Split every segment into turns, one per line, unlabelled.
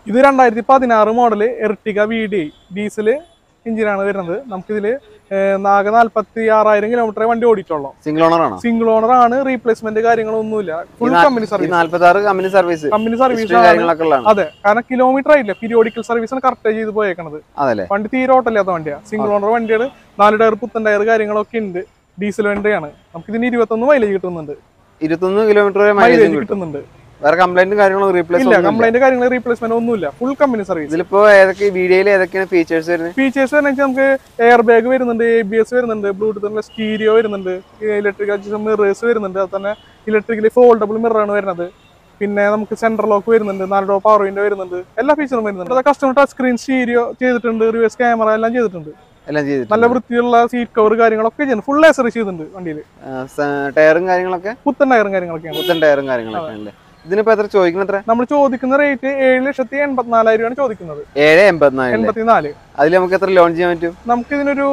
ഇത് രണ്ടായിരത്തി പതിനാറ് model Ertiga V D diesel എഞ്ചിനാണ് വരുന്നത് നമുക്കിതിൽ ആകെ നാല്പത്തി ആറായിരം കിലോമീറ്റർ വണ്ടി ഓടിയിട്ടുള്ളൂ
സിംഗിൾ ഓണർ ആണോ
സിംഗിൾ ഓണർ ആണ് റീപ്ലേസ്മെന്റ് കാര്യങ്ങളൊന്നുമില്ല ഫുൾ കമ്പനി
ഈ
സർവീസ്
നാല്പത്തി ആറ് കമ്പനി സർവീസ്
കമ്പനി സർവീസ് ആണ്
കാര്യങ്ങളൊക്കെ ഉള്ളതാണ്
അതെ കാരണം കിലോമീറ്റർ ആയില്ല പീരിയോഡിക്കൽ സർവീസ് ആണ് കറക്റ്റ് ചെയ്ത് പോയേക്കണത്
അതല്ലേ
വണ്ടി തീരെ ഓട്ടമില്ലാത്ത വണ്ടിയാണ് സിംഗിൾ ഓണർ വണ്ടിയാണ് നാല് ടയർ പുത്തൻ ടയർ കാര്യങ്ങളൊക്കെ ഉണ്ട് ഡീസൽ വണ്ടിയാണ് നമുക്ക് ഇതിന് ഇരുപത്തൊന്ന് മൈലേജ് കിട്ടുന്നുണ്ട്
ഇരുപത്തൊന്ന് കിലോമീറ്റർ വരെ മൈലേജ്
മൈലേജ്
കിട്ടും
കിട്ടുന്നുണ്ട്
വേറെ കംപ്ലൈന്റും കാര്യങ്ങളും റീപ്ലേസ്
ഇല്ല കംപ്ലൈന്റ് കാര്യങ്ങൾ റീപ്ലേസ്മെന്റ് ഒന്നുമില്ല ഫുൾ കമ്പനി സർവീസ്
ഇതിലിപ്പോ ഏതൊക്കെ വീഡിയോയിൽ ഏതൊക്കെയാണ് ഫീച്ചേഴ്സ് വരുന്നത്
ഫീച്ചേഴ്സ് എന്ന് വെച്ചാൽ നമുക്ക് എയർ ബാഗ് വരുന്നുണ്ട് എ ബി എസ് വരുന്നുണ്ട് ബ്ലൂടൂത്ത് സ്റ്റീരിയോ വരുന്നുണ്ട് ഇലക്ട്രിക് മിറേഴ്സ് വരുന്നുണ്ട് അത് തന്നെ ഇലക്ട്രിക്കലി ഫോൾഡബിൾ മിററാണ് വരുന്നത് പിന്നെ നമുക്ക് സെൻട്രൽ ലോക്ക് വരുന്നുണ്ട് നാല് ഡോ പവർ വിൻഡോ വരുന്നുണ്ട് എല്ലാ ഫീച്ചറും വരുന്നുണ്ട് കസ്റ്റമർ ടച്ച് സ്ക്രീൻ സ്റ്റീരിയോ ചെയ്തിട്ടുണ്ട് റിവേഴ്സ് ക്യാമറ എല്ലാം ചെയ്തിട്ടുണ്ട്
എല്ലാം ചെയ്തിട്ട്
നല്ല വൃത്തിയുള്ള സീറ്റ് കവർ കാര്യങ്ങളൊക്കെ ചെയ്യുന്നുണ്ട് ഫുൾ ആക്സറി ചെയ്തിട്ടുണ്ട് വണ്ടിയിൽ
ടയറും കാര്യങ്ങളൊക്കെ
പുത്തൻ ടയറും കാര്യങ്ങളൊക്കെയാണ്
പുത്തൻ ടയറും കാര്യങ്ങളൊക്കെ അല്ലേ ഇതിനിപ്പോ എത്ര ചോദിക്കുന്ന എത്ര
നമ്മൾ ചോദിക്കുന്ന റേറ്റ് ഏഴ് ലക്ഷത്തി എൺപത്തിനാലായിരം രൂപയാണ് ചോദിക്കുന്നത്
ഏഴ് എൺപത്തിനാല്
എൺപത്തിനാല്
അതിൽ നമുക്ക് എത്ര ലോൺ ചെയ്യാൻ പറ്റും
നമുക്ക് ഇതിനൊരു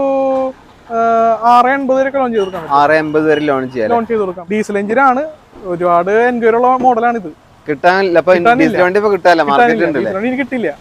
ആറ് എൺപത് വരെയൊക്കെ ലോൺ ചെയ്ത് കൊടുക്കാൻ പറ്റും
ആറ് എൺപത് വരെ ലോൺ ചെയ്യാം
ലോൺ ചെയ്ത് കൊടുക്കാം ഡീസൽ എഞ്ചിനാണ് ഒരുപാട് എൻക്വയറി ഉള്ള മോഡലാണ് ഇത്
കിട്ടാനില്ല അപ്പൊ
കിട്ടാനില്ല.
ഡീസൽ വണ്ടി ഇപ്പൊ കിട്ടാല്ല മാർക്കറ്റ്
കിട്ടാനില്ല.
ഉണ്ടല്ലേ
ഡീസൽ വണ്ടി കിട്ടില്ല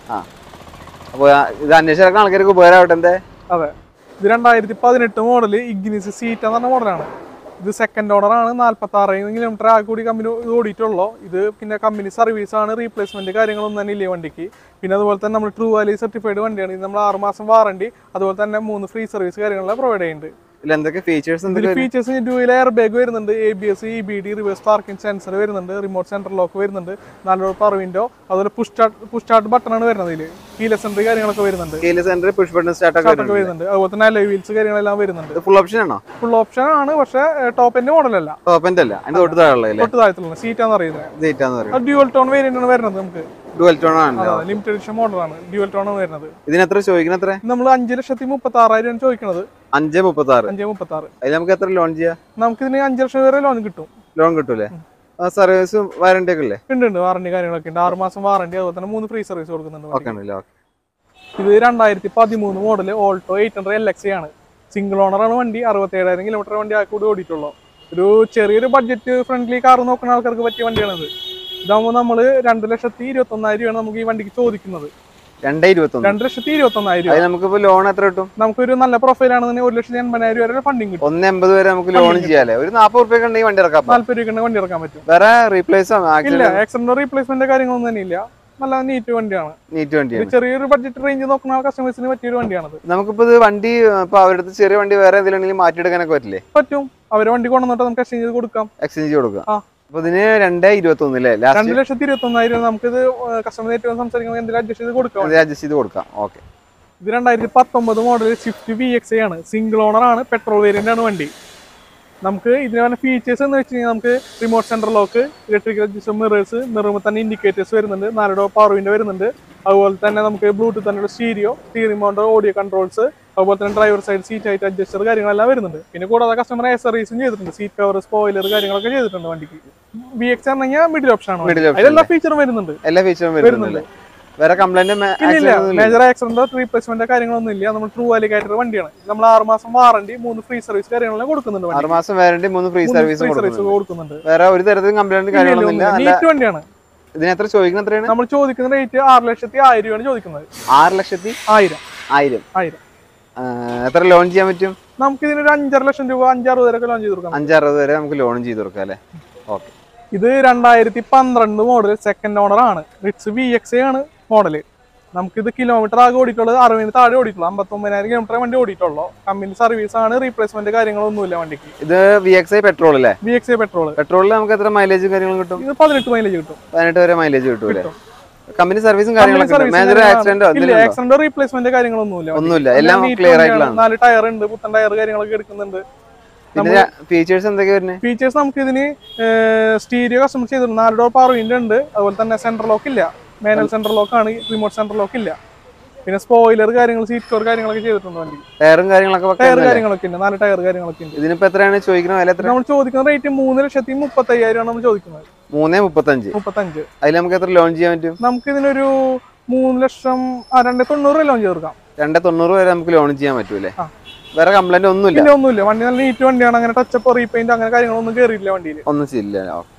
അപ്പൊ ഇത് അന്വേഷിച്ച ആൾക്കാർക്ക് ഉപകാരമാവട്ടെ എന്തേ
അതെ ഇത് രണ്ടായിരത്തി പതിനെട്ട് മോഡല് ഇഗ്നിസ് സീറ്റ എന്ന് പറഞ്ഞ മോഡലാണ് ഇത് സെക്കൻഡ് ഓണർ ആണ് നാല്പത്തി ആറായിരം കിലോമീറ്റർ ആകെ കൂടി കമ്പനി ഇത് ഓടിയിട്ടുള്ളൂ ഇത് പിന്നെ കമ്പനി സർവീസ് ആണ് റീപ്ലേസ്മെന്റ് കാര്യങ്ങളൊന്നും തന്നെ ഇല്ല വണ്ടിക്ക് പിന്നെ അതുപോലെ തന്നെ നമ്മൾ ട്രൂ വാലി സർട്ടിഫൈഡ് വണ്ടിയാണ് ഇത് നമ്മൾ ആറ് മാസം വാറണ്ടി അതുപോലെ തന്നെ മൂന്ന് ഫ്രീ സർവീസ് കാര്യങ്ങളെല്ലാം പ്രൊവൈഡ് ചെയ്യുന്നുണ്ട്
ഇതിൽ എന്തൊക്കെ ഫീച്ചേഴ്സ്
ഇതിൽ
എന്തൊക്കെ
ഫീച്ചേഴ്സ് ഡ്യൂയിൽ എയർ ബാഗ് വരുന്നുണ്ട് A B S E B D reverse parking sensor വരുന്നുണ്ട് റിമോട്ട് സെൻട്രൽ ലോക്ക് വരുന്നുണ്ട് നല്ലൊരു പവർ വിൻഡോ അതുപോലെ push start push start button ആണ് വരുന്നത് ഇതിൽ കീലെസ് എൻട്രി കാര്യങ്ങളൊക്കെ വരുന്നുണ്ട്
കെയില് സെന്റർ പുഷ് ബട്ടൺ സ്റ്റാർട്ട് ഒക്കെ
സ്റ്റാർട്ടൊക്കെ വരുന്നുണ്ട് അതുപോലെ തന്നെ അലോ വീൽസ് കാര്യങ്ങളെല്ലാം വരുന്നുണ്ട്
ഇത് ഫുൾ ഓപ്ഷൻ ആണോ
ഫുൾ ഓപ്ഷൻ ആണ് പക്ഷേ ടോപ്പ് എൻഡ് മോഡലല്ല
ടോപ്പിന്റെ അല്ല അതിന്റെ തൊട്ട് താഴെ
തൊട്ട് താഴത്തുള്ള സീറ്റാന്ന് അറിയുന്നത്
ഇതേറ്റാന്ന് പറയും
അത് ഡ്യുവൽ ടോൺ വേരിയന്റ് ആണ് വരുന്നത് നമുക്ക്
ഡുവൽ ടോൺ ആണല്ലോ
ലിമിറ്റഡ് എഡിഷൻ മോഡലാണ് ഡ്യുവൽ ടോൺ ആണ് വരുന്നത്
ഇതിന് എത്ര ചോദിക്കുന്ന എത്ര
നമ്മൾ അഞ്ച് ലക്ഷത്തി മുപ്പത്തി ആറായിരം ആണ് ചോദിക്കുന്നത്
അഞ്ച് മുപ്പത്തി ആറ്
അഞ്ച് മുപ്പത്തി ആറ്
അതിൽ നമുക്ക് എത്ര ലോൺ ചെയ്യാം
നമുക്ക് ഇതിന് അഞ്ച് ലക്ഷം വരെ ലോൺ കിട്ടും
ലോൺ കിട്ടൂലേ സർവീസും വാറണ്ടി ഒക്കെ ഇല്ലേ
ഉണ്ട് ഉണ്ട് വാറണ്ടി കാര്യങ്ങളൊക്കെ ഉണ്ട് ആറ് മാസം വാറണ്ടി അതുപോലെ തന്നെ മൂന്ന് ഫ്രീ സർവീസ് കൊടുക്കുന്നുണ്ട്
ഓക്കെ ഉണ്ടല്ലേ ഓക്കെ
ഇത് രണ്ടായിരത്തി പതിമൂന്ന് model Alto eight hundred L X ആണ് സിംഗിൾ ഓണർ ആണ് വണ്ടി അറുപത്തേഴായിരം കിലോമീറ്റർ വണ്ടി ആ കൂടി ഓടിയിട്ടുള്ളൂ ഒരു ചെറിയൊരു ബഡ്ജറ്റ് ഫ്രണ്ട്ലി കാർ നോക്കുന്ന ആൾക്കാർക്ക് പറ്റിയ വണ്ടിയാണിത് ഇതാകുമ്പോൾ നമ്മൾ രണ്ട് ലക്ഷത്തി ഇരുപത്തി ഒന്നായിരം രൂപയാണ് നമുക്ക് ഈ വണ്ടിക്ക് ചോദിക്കുന്നത്
രണ്ടേ ഇരുപത്തൊന്ന്
രണ്ട് ലക്ഷത്തി ഇരുപത്തി ഒന്നായിരം
അത്
രൂപ
നമുക്കിപ്പോ ലോൺ എത്ര കിട്ടും
നമുക്കൊരു നല്ല പ്രൊഫൈൽ ആണെന്നുണ്ടെങ്കിൽ ഒരു ലക്ഷത്തി എൺപതിനായിരം രൂപ വരെ ഫണ്ടിങ് കിട്ടും
ഒന്ന് എൺപത് വരെ നമുക്ക് ലോൺ ചെയ്യാല്ലേ ഒരു നാപ്പത് റുപ്യ ഉണ്ടെങ്കിൽ വണ്ടി ഇറക്കാം അപ്പൊ.
നാല്പത് രൂപ വണ്ടി ഇറക്കാൻ പറ്റും
വേറെ റീപ്ലേസോ
ഇല്ല ആക്സിഡന്റ് റീപ്ലേസ്മെന്റ് കാര്യങ്ങളൊന്നും തന്നെ ഇല്ല നല്ല നീറ്റ് വണ്ടിയാണ്
നീറ്റ്
ഇത്
വണ്ടിയാണ്
ചെറിയൊരു ബഡ്ജറ്റ് റേഞ്ച് നോക്കുന്ന കസ്റ്റമേഴ്സിന് പറ്റിയൊരു വണ്ടിയാണത്
നമുക്കിപ്പോ ഇത് വണ്ടി ഇപ്പൊ അവരുടെ അടുത്ത് ചെറിയ വണ്ടി വേറെ എന്തെങ്കിലും ഉണ്ടെങ്കിൽ മാറ്റിയെടുക്കാനൊക്കെ പറ്റില്ലേ
പറ്റും അവരെ വണ്ടി കൊണ്ടുവന്നിട്ട് നമുക്ക് എക്സ്ചേഞ്ച് ചെയ്ത് കൊടുക്കാം
എക്സ്ചേഞ്ച് കൊടുക്കുക
ആ.
അപ്പൊ ഇതിന് രണ്ടേ ഇരുപത്തൊന്ന് അല്ലേ
രണ്ട്
ലാസ്റ്റ്
ലക്ഷത്തി ഇരുപത്തി ഒന്നായിരം നമുക്കിത് കസ്റ്റമർ ഏറ്റവും സംസാരിക്കുമ്പോൾ എന്തെങ്കിലും അഡ്ജസ്റ്റ് ചെയ്ത് കൊടുക്കാം
അഡ്ജസ്റ്റ് ചെയ്ത് കൊടുക്കാം ഓക്കെ
ഇത് രണ്ടായിരത്തി പത്തൊമ്പത് മോഡൽ സ്വിഫ്റ്റ് വി എക്സ് ആണ് സിംഗിൾ ഓണർ ആണ് പെട്രോൾ വേരിയന്റ് ആണ് വണ്ടി നമുക്ക് ഇതിന് പറഞ്ഞ ഫീച്ചേഴ്സ് എന്ന് വെച്ച് കഴിഞ്ഞാൽ നമുക്ക് remote central lock electrical adjust mirrors മിററുമ്പോൾ തന്നെ ഇൻഡിക്കേറ്റേഴ്സ് വരുന്നുണ്ട് നാലോ പവർ വിൻഡോ വരുന്നുണ്ട് അതുപോലെ തന്നെ നമുക്ക് ബ്ലൂടൂത്ത് തന്നെയുള്ള stereo steering mount audio controls അതുപോലെ തന്നെ driver side seat height adjuster കാര്യങ്ങളെല്ലാം വരുന്നുണ്ട് പിന്നെ കൂടാതെ കസ്റ്റമർ സർവീസും ചെയ്തിട്ടുണ്ട് സീറ്റ് കവർ സ്പോയിലർ കാര്യങ്ങളൊക്കെ ചെയ്തിട്ടുണ്ട് വണ്ടിക്ക് ബി എക്സ് ആണെങ്കിൽ മിഡിൽ ഓപ്ഷൻ ആണ്
Middle option
അതിലെല്ലാ ഫീച്ചറും വരുന്നുണ്ട്
എല്ലാ ഫീച്ചറും വരുന്നുണ്ടല്ലേ വേറെ കംപ്ലൈന്റ്
ഇല്ല മേജർ ആക്സിഡന്റ് റീപ്ലേസ്മെന്റ് കാര്യങ്ങളൊന്നും ഇല്ല നമ്മൾ ട്രൂ വാലിക്കായിട്ട് വണ്ടിയാണ് നമ്മൾ ആറ് മാസം വാറണ്ടി മൂന്ന് ഫ്രീ സർവീസ് കാര്യങ്ങളെല്ലാം കൊടുക്കുന്നുണ്ട് വണ്ടി
ആറ് മാസം വാറണ്ടി മൂന്ന് ഫ്രീ സർവീസും
ഫ്രീ സർവീസ്
കൊടുക്കുന്നുണ്ട്
കൊടുക്കുന്നുണ്ട്
വേറെ ഒരു തരത്തിലും കംപ്ലൈന്റ് കാര്യങ്ങളൊന്നും ഇല്ല നല്ല
നീറ്റ് വണ്ടിയാണ്
ഇതിന് എത്ര ചോദിക്കുന്ന എത്രയാണ്
നമ്മൾ ചോദിക്കുന്ന റേറ്റ് ആറ് ലക്ഷത്തി ആയിരം രൂപയാണ് ചോദിക്കുന്നത്
ആറ് ലക്ഷത്തി
ആയിരം
ആയിരം
ആയിരം
ആ, എത്ര ലോൺ ചെയ്യാൻ പറ്റും
നമുക്ക് ഇതിനൊരു അഞ്ചര ലക്ഷം രൂപ അഞ്ചറുപത് വരെ ലോൺ ചെയ്ത് കൊടുക്കാം
അഞ്ചറുപത് വരെ നമുക്ക് ലോൺ ചെയ്ത് കൊടുക്കാം അല്ലേ ഓക്കെ
ഇത് രണ്ടായിരത്തി പന്ത്രണ്ട് മോഡൽ സെക്കൻഡ് ഓണർ ആണ് റിറ്റ്സ് വി എക്സ് ആണ് മോഡല് നമുക്കിത് കിലോമീറ്റർ ആകെ ഓടിയിട്ടുള്ളത് അറുപതിന് താഴെ ഓടിയിട്ടുള്ളൂ അമ്പത്തൊമ്പതിനായിരം കിലോമീറ്റർ വണ്ടി ഓടിയിട്ടുള്ളൂ കമ്പനി സർവീസ് ആണ് റീപ്ലേസ്മെന്റ് കാര്യങ്ങളൊന്നുമില്ല വണ്ടിക്ക്
ഇത് വി എക്സ് ഐ പെട്രോൾ അല്ലേ
വി എക്സ് പെട്രോൾ
പെട്രോളിൽ നമുക്ക് എത്ര മൈലേജും കാര്യങ്ങളും കിട്ടും
ഇത് പതിനെട്ട് മൈലേജ് കിട്ടും
പതിനെട്ട് വരെ മൈലേജ് കിട്ടും അല്ലേ
കിട്ടും.
കമ്പനി സർവീസും
കമ്പനി
കാര്യങ്ങളൊക്കെ
സർവീസ്
മേജർ
കാര്യങ്ങളാണ്.
ആക്സിഡന്റോ
ഇല്ല
എന്തെങ്കിലും ഉണ്ടോ?
ആക്സിഡന്റ് റീപ്ലേസ്മെന്റ് കാര്യങ്ങളൊന്നുമില്ല വണ്ടിക്ക്.
ഒന്നുമില്ല എല്ലാം
neat
ക്ലിയർ
വണ്ടിയാണ്.
ആയിട്ടുള്ളതാണ്
നാല് ടയർ ഉണ്ട് പുത്തൻ ടയർ കാര്യങ്ങളൊക്കെ എടുക്കുന്നുണ്ട്
പിന്നെ ഫീച്ചേഴ്സ് എന്തൊക്കെയാ വരുന്നത്
ഫീച്ചേഴ്സ് നമുക്ക് ഇതിന് സ്റ്റീരിയോ കസ്റ്റമർ ചെയ്തിട്ടുണ്ട് നാല് ഡോർ പവർ വിൻഡോ ഉണ്ട് അതുപോലെ തന്നെ സെൻട്രൽ ലോക്ക് ഇല്ല മാനുവൽ സെൻട്രൽ ലോക്ക് ആണ് റിമോട്ട് സെൻട്രൽ ലോക്ക് ഇല്ല പിന്നെ സ്പോയിലർ കാര്യങ്ങൾ സീറ്റ് കവർ കാര്യങ്ങളൊക്കെ ചെയ്തിട്ടുണ്ട് വണ്ടി
ടയറും കാര്യങ്ങളൊക്കെ
ടയർ
വെക്കാൻ
കാര്യങ്ങളൊക്കെ ഉണ്ട് നാല് ടയർ കാര്യങ്ങളൊക്കെ ഉണ്ട്
ഇതിനിപ്പോ എത്രയാണ് ചോദിക്കുന്ന വില എത്ര
നമ്മൾ ചോദിക്കുന്ന റേറ്റ് മൂന്ന് ലക്ഷത്തി മുപ്പത്തി അയ്യായിരം ആണ് നമ്മൾ ചോദിക്കുന്നത്
മൂന്നേ മുപ്പത്തഞ്ച്
മുപ്പത്തഞ്ച്
അതിൽ നമുക്ക് എത്ര ലോൺ ചെയ്യാൻ പറ്റും
നമുക്ക് ഇതിനൊരു മൂന്ന് ലക്ഷം ആ രണ്ട് തൊണ്ണൂറ് ലോൺ ചെയ്ത് കൊടുക്കാം
രണ്ടേ തൊണ്ണൂറ് വരെ നമുക്ക് ലോൺ ചെയ്യാൻ പറ്റൂലേ
ആ.
വേറെ കംപ്ലൈന്റ് ഒന്നുമില്ല
ഇല്ല ഒന്നുമില്ല വണ്ടി നല്ല നീറ്റ് വണ്ടിയാണ് അങ്ങനെ ടച്ചപ്പ് റീപെയിന്റ് അങ്ങനെ കാര്യങ്ങളൊന്നും കയറിയില്ല വണ്ടിയിൽ
ഒന്നും ചെയ്യില്ല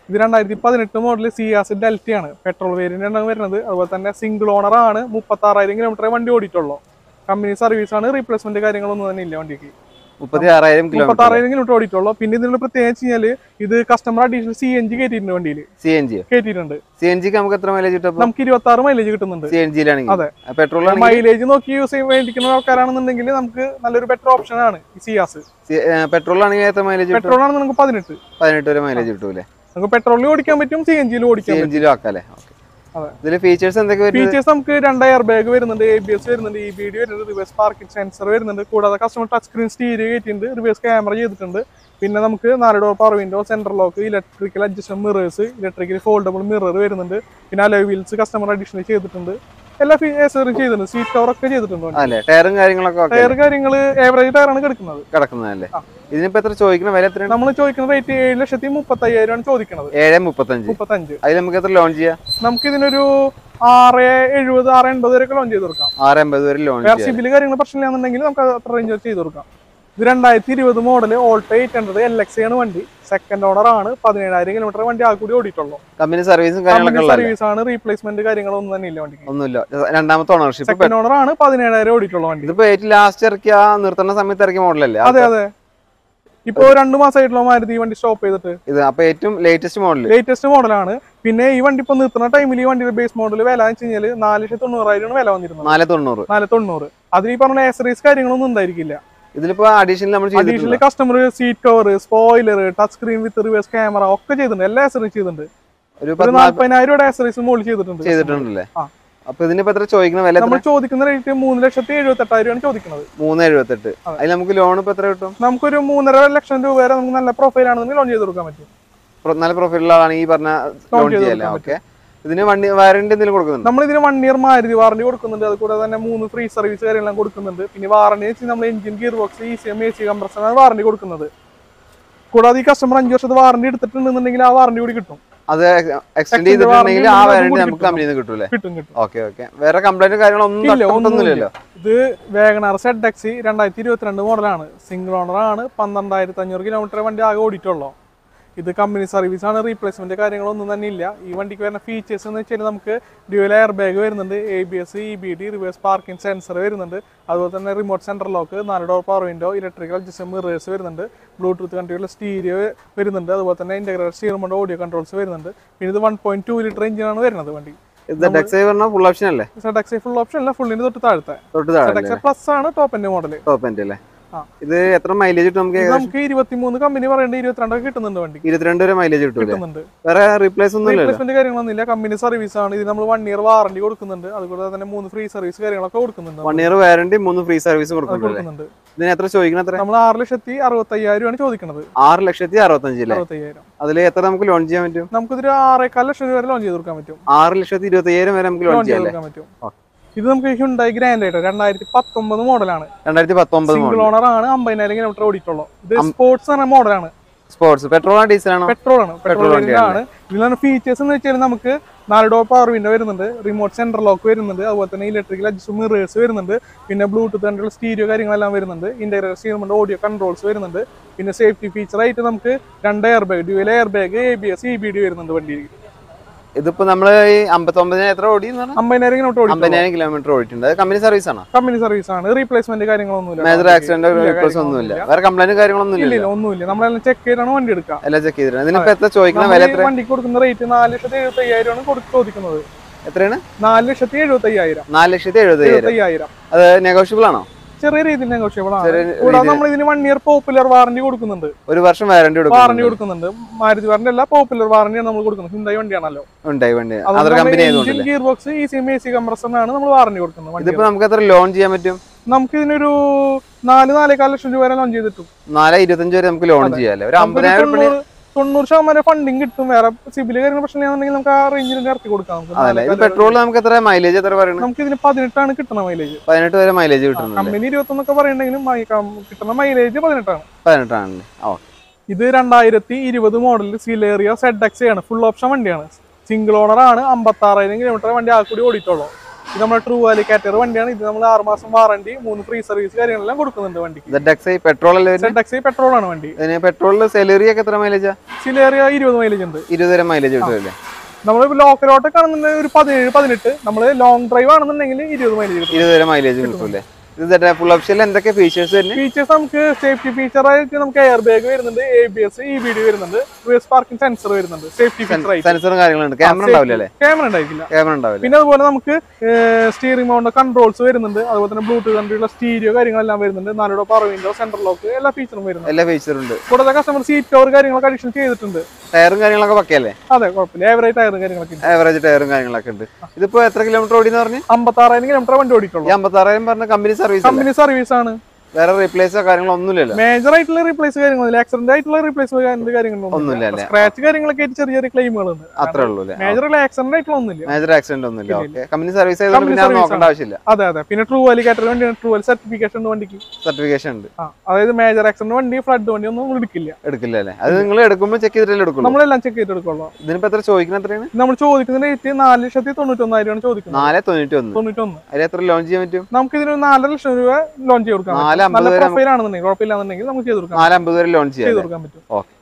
ഇത് രണ്ടായിരത്തി പതിനെട്ട് മോഡൽ സിയാസ് ഡെൽറ്റ ആണ് പെട്രോൾ വേരിയന്റ് ആണ് വരുന്നത് അതുപോലെ തന്നെ സിംഗിൾ ഓണർ ആണ് മുപ്പത്തി ആറായിരം കിലോമീറ്റർ വണ്ടി ഓടിയിട്ടുള്ളൂ കമ്പനി സർവീസ് ആണ് റീപ്ലേസ്മെന്റ് കാര്യങ്ങളൊന്നും തന്നെ ഇല്ല വണ്ടിക്ക്
മുപ്പത്തി ആറായിരം
മുപ്പത്തി
കിലോമീറ്റർ
ആറായിരം കിലോമീറ്റർ ഓടിയിട്ടുള്ളൂ പിന്നെ ഇതിനുള്ള പ്രത്യേകം വെച്ച് കഴിഞ്ഞാല് ഇത് customer additional C N G കയറ്റിയിട്ടുണ്ട് വണ്ടിയിൽ
സി എൻ ജി
കയറ്റിയിട്ടുണ്ട്
സി എൻ ജിക്ക് നമുക്ക് എത്ര മൈലേജ് കിട്ടും
നമുക്ക് ഇരുപത്തി ആറ് മൈലേജ് കിട്ടുന്നുണ്ട്
സി എൻ ജിയിലാണെങ്കിൽ
അതെ.
പെട്രോൾ ആണെങ്കിൽ
മൈലേജ് നോക്കി യൂസ് ചെയ്യാൻ വേണ്ടിക്കുന്ന ആൾക്കാരാണെന്നുണ്ടെങ്കിൽ നമുക്ക് നല്ലൊരു ബെറ്റർ ഓപ്ഷൻ ആണ് ഈ സിയാസ്
പെട്രോൾ ആണെങ്കിൽ എത്ര മൈലേജ് കിട്ടും
പെട്രോൾ ആണ് നമുക്ക് പതിനെട്ട്
പതിനെട്ട് വരെ മൈലേജ് കിട്ടൂലേ
നമുക്ക് പെട്രോളിൽ ഓടിക്കാൻ പറ്റും സി എൻ ജിയിലും
സി
ഓടിക്കാൻ
എൻ
പറ്റും
ജിയിലും ആക്കാല്ലേ ഓക്കെ
അതെ.
ഇതില് ഫീച്ചേഴ്സ് എന്തൊക്കെ വരുന്നത്
ഫീച്ചേഴ്സ് നമുക്ക് രണ്ട് എയർ ബാഗ് വരുന്നുണ്ട് എ ബി എസ് വരുന്നുണ്ട് ഇ ബി ഡി വരുന്നുണ്ട് റിവേഴ്സ് പാർക്കിംഗ് സെൻസർ വരുന്നുണ്ട് കൂടാതെ കസ്റ്റമർ ടച്ച് സ്ക്രീൻ സ്റ്റീരിയോ കയറ്റിയിട്ടുണ്ട് റിവേഴ്സ് ക്യാമറ ചെയ്തിട്ടുണ്ട് പിന്നെ നമുക്ക് നാല് door power window central lock electrical adjustment mirrors electrical foldable mirror വരുന്നുണ്ട് പിന്നെ അലോയ് വീൽസ് കസ്റ്റമർ അഡീഷണൽ ചെയ്തിട്ടുണ്ട് എല്ലാ ഫീച്ചറും ചെയ്തിട്ടുണ്ട് സീറ്റ് കവർ ഒക്കെ ചെയ്തിട്ടുണ്ട്
അല്ലേ ടയറും കാര്യങ്ങളൊക്കെ ഓക്കെ
ടയർ കാര്യങ്ങൾ ഏവറേജ് ടയറാണ് കിടക്കുന്നത്
കിടക്കുന്നതല്ലേ
ആ.
ഇതിനിപ്പോ എത്ര ചോദിക്കുന്ന വില എത്രയാണ്
നമ്മൾ ചോദിക്കുന്ന റേറ്റ് ഏഴ് ലക്ഷത്തി മുപ്പത്തി അയ്യായിരം ആണ് ചോദിക്കുന്നത്
ഏഴ് മുപ്പത്തഞ്ച്
മുപ്പത്തഞ്ച്
അതിൽ നമുക്ക് എത്ര ലോൺ ചെയ്യാം
നമുക്ക് ഇതിനൊരു ആറ് എഴുപത് ആറ് എൺപത് വരെയൊക്കെ ലോൺ ചെയ്ത് കൊടുക്കാം
ആറ് എൺപത് വരെ ലോൺ
വേറെ
ചെയ്യാം
സിബില് കാര്യങ്ങൾ പ്രശ്നമില്ലാന്നുണ്ടെങ്കിൽ നമുക്ക് അത്ര റേഞ്ച് ചെയ്ത് കൊടുക്കാം ഇത് രണ്ടായിരത്തി ഇരുപത് model Alto eight hundred L X ആണ് വണ്ടി സെക്കൻഡ് ഓണർ ആണ് പതിനേഴായിരം കിലോമീറ്റർ വണ്ടി ആ കൂടി ഓടിയിട്ടുള്ളൂ
കമ്പനി സർവീസും കാര്യങ്ങളൊക്കെ ഉള്ളതല്ലേ
സർവീസ് ആണ് റീപ്ലേസ്മെന്റ് കാര്യങ്ങളൊന്നും തന്നെ ഇല്ല വണ്ടിക്ക്
ഒന്നുമില്ല രണ്ടാമത്തെ ഓണർഷിപ്പ്
സെക്കൻഡ് ഓണർ ആണ് പതിനേഴായിരം ഓടിയിട്ടുള്ള വണ്ടി
ഇതിപ്പോ ഏറ്റവും ലാസ്റ്റ് ഇറക്കിയ ആ നിർത്തുന്ന സമയത്ത് ഇറക്കിയ മോഡലല്ലേ
അതെ അതെ ഇപ്പൊ രണ്ടു മാസമായിട്ടുള്ള മാരുതി ഈ വണ്ടി സ്റ്റോപ്പ് ചെയ്തിട്ട്
ഇത് അപ്പൊ ഏറ്റവും ലേറ്റസ്റ്റ് മോഡൽ
ലേറ്റസ്റ്റ് മോഡലാണ് പിന്നെ ഈ വണ്ടി ഇപ്പൊ നിർത്തുന്ന ടൈമിൽ ഈ വണ്ടിയുടെ ബേസ് മോഡൽ വില എന്ന് വെച്ച് കഴിഞ്ഞാൽ നാല് ലക്ഷത്തി തൊണ്ണൂറായിരം വില വന്നിരുന്നത്
നാല് തൊണ്ണൂറ്
നാല് തൊണ്ണൂറ് അതിൽ ഈ പറഞ്ഞ ആക്സറീസ് കാര്യങ്ങളൊന്നും ഉണ്ടായിരിക്കില്ല
ഇതിലിപ്പോ അഡീഷണൽ നമ്മൾ ചെയ്തിട്ടുണ്ട്
additional customer seat cover spoiler touch screen with reverse camera ഒക്കെ ചെയ്തിട്ടുണ്ട് എല്ലാ ആക്സറീസ് ചെയ്തിട്ടുണ്ട്
ഒരു
ഒരു
പത്ത്
നാല്പതിനായിരം രൂപയുടെ ആക്സറീസ് മുകളിൽ ചെയ്തിട്ടുണ്ട്
ചെയ്തിട്ടുണ്ടല്ലേ
ആ.
അപ്പൊ ഇതിനിപ്പോ എത്ര ചോദിക്കുന്ന വില എത്ര
നമ്മൾ ചോദിക്കുന്ന റേറ്റ് മൂന്ന് ലക്ഷത്തി എഴുപത്തി എട്ടായിരമാണ് ചോദിക്കുന്നത്
മൂന്ന് എഴുപത്തെട്ട്
അതെ.
അതിൽ നമുക്ക് ലോൺ ഇപ്പൊ എത്ര കിട്ടും
നമുക്കൊരു മൂന്നര ലക്ഷം രൂപ വരെ നമുക്ക് നല്ല പ്രൊഫൈൽ ആണെന്നുണ്ടെങ്കിൽ ലോൺ ചെയ്ത് കൊടുക്കാൻ പറ്റും
പ്ര- നല്ല പ്രൊഫൈലുള്ള ആളാണ് ഈ പറഞ്ഞ ലോൺ
ചെയ്ത്
ചെയ്യല്ലേ
കൊടുക്കാൻ
ഓക്കെ ഇതിന് വണ്ടി വാറണ്ടി എന്തെങ്കിലും കൊടുക്കുന്നുണ്ട്
നമ്മൾ ഇതിന് വൺ ഇയർ മാരുതി വാറണ്ടി കൊടുക്കുന്നുണ്ട് അതുകൂടാതെ തന്നെ മൂന്ന് ഫ്രീ സർവീസ് കാര്യങ്ങളെല്ലാം കൊടുക്കുന്നുണ്ട് പിന്നെ വാറണ്ടി വെച്ച് നമ്മൾ engine gear box E C M A C കംപ്രസറാണ് വാറണ്ടി കൊടുക്കുന്നത് കൂടാതെ ഈ കസ്റ്റമർ അഞ്ച് വർഷത്തെ വാറണ്ടി എടുത്തിട്ടുണ്ടെന്നുണ്ടെങ്കിൽ ആ വാറണ്ടി കൂടി കിട്ടും
അത് എക്സ്റ്റെൻഡ്
Extend
ചെയ്തിട്ടുണ്ടെങ്കിൽ ആ
warranty
വാറണ്ടി
കൂടി
നമുക്ക്
കിട്ടും.
കമ്പനിയിൽ നിന്ന് കിട്ടൂലേ
കിട്ടും കിട്ടും
ഓക്കെ ഓക്കെ വേറെ കംപ്ലൈന്റ് കാര്യങ്ങളൊന്നും
ഇല്ല,
തട്ടൊന്നുമില്ലല്ലോ
ഇത് വേഗനാർ സെഡ് എക്സി രണ്ടായിരത്തി ഇരുപത്തിരണ്ട് മോഡലാണ് സിംഗിൾ ഓണർ ആണ് പന്ത്രണ്ടായിരത്തി അഞ്ഞൂറ് കിലോമീറ്റർ വണ്ടി ആകെ ഓടിയിട്ടുള്ളൂ ഇത് കമ്പനി സർവീസ് ആണ് റീപ്ലേസ്മെന്റ് കാര്യങ്ങളൊന്നും തന്നെ ഇല്ല ഈ വണ്ടിക്ക് വരുന്ന ഫീച്ചേഴ്സ് എന്ന് വെച്ചാൽ നമുക്ക് ഡ്യുവൽ എയർ ബാഗ് വരുന്നുണ്ട് A B S E B D reverse parking sensor വരുന്നുണ്ട് അതുപോലെ തന്നെ റിമോട്ട് സെൻട്രൽ ലോക്ക് നാല് door power window electrical adjust mirrors വരുന്നുണ്ട് ബ്ലൂടൂത്ത് കൺട്രിയുള്ള സ്റ്റീരിയോ വരുന്നുണ്ട് അതുപോലെ തന്നെ ഇന്റഗ്രേറ്റഡ് സ്റ്റീറിംഗ് ഓഡിയോ കൺട്രോൾസ് വരുന്നുണ്ട് പിന്നെ ഇത് വൺ പോയിന്റ് ടു ലിറ്റർ എഞ്ചിനാണ് വരുന്നത് വണ്ടി
ഇത് ഡെക്സൈ പറഞ്ഞ ഫുൾ ഓപ്ഷൻ അല്ലേ
സെഡ് എക്സി ഫുൾ ഓപ്ഷൻ അല്ല ഫുള്ളിന് തൊട്ട് താഴത്തെ
തൊട്ട്
സെഡ്
താഴെ
എക്സ് പ്ലസ് ആണ് ടോപ്പ് എന്റെ മോഡൽ
ടോപ്പ് എൻഡ് അല്ലേ
ആ.
ഇത് എത്ര മൈലേജ് കിട്ടും നമുക്ക് ഏകദേശം
നമുക്ക് ഇരുപത്തിമൂന്ന് കമ്പനി പറയേണ്ട ഇരുപത്തിരണ്ടൊക്കെ കിട്ടുന്നുണ്ട് വണ്ടി
ഇരുപത്തിരണ്ട് വരെ മൈലേജ് കിട്ടൂലേ
കിട്ടുന്നുണ്ട്
വേറെ റീപ്ലേസ് ഒന്നും ഇല്ലല്ലോ
റീപ്ലേസ്മെന്റ് കാര്യങ്ങളൊന്നുമില്ല കമ്പനി സർവീസ് ആണ് ഇത് നമ്മൾ വൺ ഇയർ വാറണ്ടി കൊടുക്കുന്നുണ്ട് അതുകൂടാതെ തന്നെ മൂന്ന് ഫ്രീ സർവീസ് കാര്യങ്ങളൊക്കെ കൊടുക്കുന്നുണ്ട്
വൺ ഇയർ വാറണ്ടി മൂന്ന് ഫ്രീ സർവീസും
അത്
കൊടുക്കുന്നുണ്ടല്ലേ
കൊടുക്കുന്നുണ്ട്
ഇതിന് എത്ര ചോദിക്കണം എത്ര
നമ്മൾ ആറ് ലക്ഷത്തി അറുപത്തി അയ്യായിരം ആണ് ചോദിക്കുന്നത്
ആറ് ലക്ഷത്തി അറുപത്തഞ്ച് അല്ലേ
അറുപത്തി അയ്യായിരം
അതിൽ എത്ര നമുക്ക് ലോൺ ചെയ്യാൻ പറ്റും
നമുക്കിതൊരു ആറേക്കാൽ ലക്ഷം രൂപ വരെ ലോൺ ചെയ്ത് കൊടുക്കാൻ പറ്റും
ആറ് ലക്ഷത്തി ഇരുപത്തി അയ്യായിരം വരെ നമുക്ക് ലോൺ
ലോൺ ചെയ്ത്
ചെയ്യാം അല്ലേ
കൊടുക്കാൻ പറ്റും ഇത് നമുക്ക് ഹ്യുണ്ടായി ഗ്രാൻഡ് ആയിട്ട് രണ്ടായിരത്തി പത്തൊമ്പത് മോഡലാണ്
രണ്ടായിരത്തി പത്തൊമ്പത്
സിംഗിൾ
മോഡൽ
ഓണർ ആണ് അമ്പതിനായിരം കിലോമീറ്റർ ഓടിയിട്ടുള്ളൂ ഇത് സ്പോർട്സ് എന്ന മോഡലാണ്
സ്പോർട്സ് പെട്രോൾ ആണോ ഡീസൽ ആണോ
പെട്രോൾ ആണ് പെട്രോൾ
Petrol
വേരിയന്റ് ആണ് ഇതിലാണ് ഫീച്ചേഴ്സ് എന്ന് വെച്ചാൽ നമുക്ക് നാല് ഡോർ പവർ വിൻഡോ വരുന്നുണ്ട് റിമോട്ട് സെൻട്രൽ ലോക്ക് വരുന്നുണ്ട് അതുപോലെ തന്നെ ഇലക്ട്രിക്കൽ അഡ്ജസ്റ്റ് മിറേഴ്സ് വരുന്നുണ്ട് പിന്നെ ബ്ലൂടൂത്ത് കണ്ടുള്ള സ്റ്റീരിയോ കാര്യങ്ങളെല്ലാം വരുന്നുണ്ട് ഇന്റഗ്രേറ്റഡ് സ്റ്റീറിംഗ് ഓഡിയോ കൺട്രോൾസ് വരുന്നുണ്ട് പിന്നെ സേഫ്റ്റി ഫീച്ചർ ആയിട്ട് നമുക്ക് രണ്ട് air bag dual air bag A B S E B D വരുന്നുണ്ട് വണ്ടിയിൽ
ഇതിപ്പോ നമ്മള് ഈ അമ്പത്തൊമ്പതിന് എത്ര ഓടി
അമ്പതിനായിരം കിലോമീറ്റർ ഓടിക്കും
അമ്പതിനായിരം കിലോമീറ്റർ ഓടിയിട്ടുണ്ട് അത് കമ്പനി സർവീസ് ആണോ
കമ്പനി സർവീസ് ആണ് റീപ്ലേസ്മെന്റ് കാര്യങ്ങളൊന്നുമില്ല
മേജർ ആക്സിഡന്റ്
ഇല്ല,
റീപ്ലേസ് ഒന്നുമില്ല
കാര്യങ്ങളൊന്നുമില്ല.
വേറെ കംപ്ലൈന്റ് കാര്യങ്ങളൊന്നും
ഇല്ല
ഇല്ല
ഇല്ല ഒന്നുമില്ല നമ്മളെല്ലാം ചെക്ക് ചെയ്താണ് വണ്ടി എടുക്കുക
എല്ലാം ചെക്ക് ചെയ്തിട്ടുണ്ട് ഇതിനിപ്പോ എത്ര ചോദിക്കുന്ന വില
നമ്മള്
എത്ര
ഈ വണ്ടിക്ക് കൊടുക്കുന്ന റേറ്റ് നാല് ലക്ഷത്തി എഴുപത്തി അയ്യായിരം ആണ് കൊടു- ചോദിക്കുന്നത്
എത്രയാണ്
നാല് ലക്ഷത്തി എഴുപത്തി അയ്യായിരം
നാല് ലക്ഷത്തി എഴുപത്
എഴുപത്തി അയ്യായിരം
അത് നെഗോഷ്യബിൾ ആണോ
ചെറിയ രീതിയിൽ നെഗോഷ്യബിൾ ആണ്
ചെറിയ
കൂടാതെ നമ്മൾ ഇതിന് വൺ ഇയർ പോപ്പുലർ വാറന്റി കൊടുക്കുന്നുണ്ട്
ഒരു വർഷം വാറണ്ടി
വാറന്റി
കൊടുക്കും
കൊടുക്കുന്നുണ്ട് മാരുതി വാറന്റി അല്ല പോപ്പുലർ വാറന്റിയാണ് നമ്മൾ കൊടുക്കുന്നത് ഹിന്ദായി വണ്ടിയാണല്ലോ
ഉണ്ടായി വണ്ടി അതർ കമ്പനി ആയതുകൊണ്ടല്ലേ
ഗിയർ ബോക്സ് ഈ സി എ സി കംപ്രസറിനാണ് നമ്മൾ വാറന്റി കൊടുക്കുന്നത് വണ്ടി
ഇതിപ്പോ നമുക്ക് എത്ര ലോൺ ചെയ്യാൻ പറ്റും
നമുക്ക് ഇതിനൊരു നാല് നാലേകാൽ ലക്ഷം രൂപ വരെ ലോൺ ചെയ്തിട്ടു
നാല് ഇരുപത്തഞ്ച് വരെ നമുക്ക് ലോൺ ചെയ്യാല്ലേ ഒരു
നമുക്കൊരു
അമ്പതിനായിരം രൂപ
തൊണ്ണൂറ് തൊണ്ണൂറ് ശതമാനം ഫണ്ടിങ് കിട്ടും വേറെ സിബിൽ കാര്യങ്ങൾ പ്രശ്നമാണെന്നുണ്ടെങ്കിൽ നമുക്ക് ആ റേഞ്ചിൽ ഇറക്കി കൊടുക്കാം നമുക്ക്
അതല്ലേ ഇത്
നാലേകാൽ
പെട്രോൾ നമുക്ക് എത്ര മൈലേജ് എത്ര പറയുന്നത്
നമുക്ക് ഇതിന് പതിനെട്ടാണ് കിട്ടുന്ന മൈലേജ്
പതിനെട്ട് വരെ മൈലേജ് കിട്ടുന്നുണ്ട്
കമ്പനി ഇരുപത്തൊന്നൊക്കെ പറയുന്നുണ്ടെങ്കിലും മൈ- കം- കിട്ടുന്ന മൈലേജ് പതിനെട്ടാണ്
പതിനെട്ടാണല്ലേ ഓ
ഇത് രണ്ടായിരത്തി ഇരുപത് മോഡലിൽ സിലേറിയ സെഡ് എക്സ് ആണ് ഫുൾ ഓപ്ഷൻ വണ്ടിയാണ് സിംഗിൾ ഓണർ ആണ് അമ്പത്തി ആറായിരം കിലോമീറ്റർ വണ്ടി ആ കൂടി ഓടിയിട്ടുള്ളൂ ഇത് നമ്മുടെ ട്രൂ വാലി കാറ്റർ വണ്ടിയാണ് ഇത് നമ്മൾ ആറ് മാസം വാറണ്ടി മൂന്ന് ഫ്രീ സർവീസ് കാര്യങ്ങളെല്ലാം കൊടുക്കുന്നുണ്ട് വണ്ടിക്ക്
സെഡ് എക്സ് ഐ പെട്രോൾ അല്ലേ വരുന്നത്
സെഡ് എക്സ് പെട്രോൾ ആണ് വണ്ടി
ഇതിന് പെട്രോളിൽ സെലറി ഒക്കെ എത്ര മൈലേജാ
ചിലേറിയ ഇരുപത് മൈലേജ് ഉണ്ട്
ഇരുപത് വരെ മൈലേജ് കിട്ടുമല്ലേ
നമ്മൾ ലോക്കലോട്ടൊക്കെ ആണെന്നുണ്ടെങ്കിൽ ഒരു പതിനേഴ് പതിനെട്ട് നമ്മൾ ലോങ് ഡ്രൈവ് ആണെന്നുണ്ടെങ്കിൽ ഇരുപത് മൈലേജ് കിട്ടും
ഇരുപത് വരെ മൈലേജ് കിട്ടൂല്ലേ ഇത് ഫുൾ ഓപ്ഷനിൽ എന്തൊക്കെ ഫീച്ചേഴ്സ് വരുന്നത്
ഫീച്ചേഴ്സ് നമുക്ക് സേഫ്റ്റി ഫീച്ചർ ആയിട്ട് നമുക്ക് എയർ ബാഗ് വരുന്നുണ്ട് A B S E B D വരുന്നുണ്ട് റിവേഴ്സ് പാർക്കിംഗ് സെൻസർ വരുന്നുണ്ട് സേഫ്റ്റി ഫീച്ചർ ആയിട്ട്
സെൻസറും കാര്യങ്ങളുണ്ട് ക്യാമറ ഉണ്ടാവില്ല അല്ലേ
ക്യാമറ ഉണ്ടായിരിക്കില്ല
ക്യാമറ ഉണ്ടാവില്ല
പിന്നെ അതുപോലെ നമുക്ക് സ്റ്റിയറിംഗ് മൗണ്ട് കൺട്രോൾസ് വരുന്നുണ്ട് അതുപോലെ തന്നെ ബ്ലൂടൂത്ത് കൺട്രിയുള്ള സ്റ്റീരിയോ കാര്യങ്ങളെല്ലാം വരുന്നുണ്ട് നാലോടെ പവർ വിൻഡോ സെൻട്രൽ ലോക്ക് എല്ലാ ഫീച്ചറും വരുന്നുണ്ട്
എല്ലാ ഫീച്ചറും ഉണ്ട്
കൂടാതെ കസ്റ്റമർ സീറ്റ് കവർ കാര്യങ്ങളൊക്കെ അഡീഷൻ ചെയ്തിട്ടുണ്ട്
ടയറും കാര്യങ്ങളൊക്കെ പക്കയല്ലേ
അതെ കുഴപ്പമില്ല ഏവറേജ് ടയറും കാര്യങ്ങളൊക്കെ ഉണ്ട്
ആവറേജ് ടയറും കാര്യങ്ങളൊക്കെ ഉണ്ട് ഇതിപ്പോ എത്ര കിലോമീറ്റർ ഓടിയെന്ന് പറഞ്ഞു
അമ്പത്താറായിരം കിലോമീറ്റർ വണ്ടി ഓടിക്കുള്ളൂ
ഈ അമ്പത്താറായിരം പറഞ്ഞ കമ്പനി സർവീസ് അല്ലേ
കമ്പനി സർവീസ് ആണ്
വേറെ റീപ്ലേസോ കാര്യങ്ങളോ ഒന്നുമില്ലല്ലോ
മേജർ ആയിട്ടുള്ള റീപ്ലേസ് കാര്യങ്ങളില്ല ആക്സിഡന്റ് ആയിട്ടുള്ള റീപ്ലേസ്
ഒന്നുമില്ല
കാര്യങ്ങളൊന്നും
അല്ലേ?
സ്ക്രാച്ച് കാര്യങ്ങളൊക്കെ ആയിട്ട് ചെറിയ ചെറിയ ക്ലെയിമുകളുണ്ട്
അത്രേ ഉള്ളൂ അല്ലേ
മേജർ ആക്സിഡന്റ് ആയിട്ടുള്ള ഒന്നുമില്ല
മേജർ ആക്സിഡന്റ് ഒന്നുമില്ല ഓക്കെ കമ്പനി സർവീസ് ആയതുകൊണ്ട്
Company
പിന്നെ അത്
service
നോക്കേണ്ട ആവശ്യമില്ല
അതെ അതെ പിന്നെ ട്രൂ വാലി കാറ്റർ വണ്ടിയാണ് ട്രൂ വാലി സർട്ടിഫിക്കേഷൻ ഉണ്ട് വണ്ടിക്ക്
സർട്ടിഫിക്കേഷൻ ഉണ്ട്
ആ അതായത് മേജർ ആക്സിഡന്റ് വണ്ടി ഫ്ലഡ് വണ്ടി ഒന്നും നമ്മൾ എടുക്കില്ല
എടുക്കില്ല അല്ലേ അത് നിങ്ങൾ എടുക്കുമ്പോൾ ചെക്ക് ചെയ്തിട്ടല്ലേ എടുക്കുള്ളൂ
നമ്മളെല്ലാം ചെക്ക് ചെയ്ത് എടുക്കുള്ളൂ
ഇതിനിപ്പോ എത്ര ചോദിക്കുന്ന എത്രയാണ്
നമ്മൾ ചോദിക്കുന്ന റേറ്റ് നാല് ലക്ഷത്തി തൊണ്ണൂറ്റൊന്നായിരമാണ് ചോദിക്കുന്നത്
നാല് തൊണ്ണൂറ്റി ഒന്ന്
തൊണ്ണൂറ്റൊന്ന്
അതിൽ എത്ര ലോഞ്ച് ചെയ്യാൻ പറ്റും
നമുക്ക് ഇതിന് നാലര ലക്ഷം രൂപ ലോൺ ചെയ്ത് കൊടുക്കാം
നാല് അമ്പത്
നല്ല
വരെ
പ്രൊഫൈൽ ആണെന്നുണ്ടെങ്കിൽ കുഴപ്പമില്ലാന്നുണ്ടെങ്കിൽ നമുക്ക് ചെയ്ത് കൊടുക്കാം
നാല് അമ്പത് വരെ ലോഞ്ച്
ചെയ്ത്
ചെയ്യാം
കൊടുക്കാൻ പറ്റും
ഓക്കെ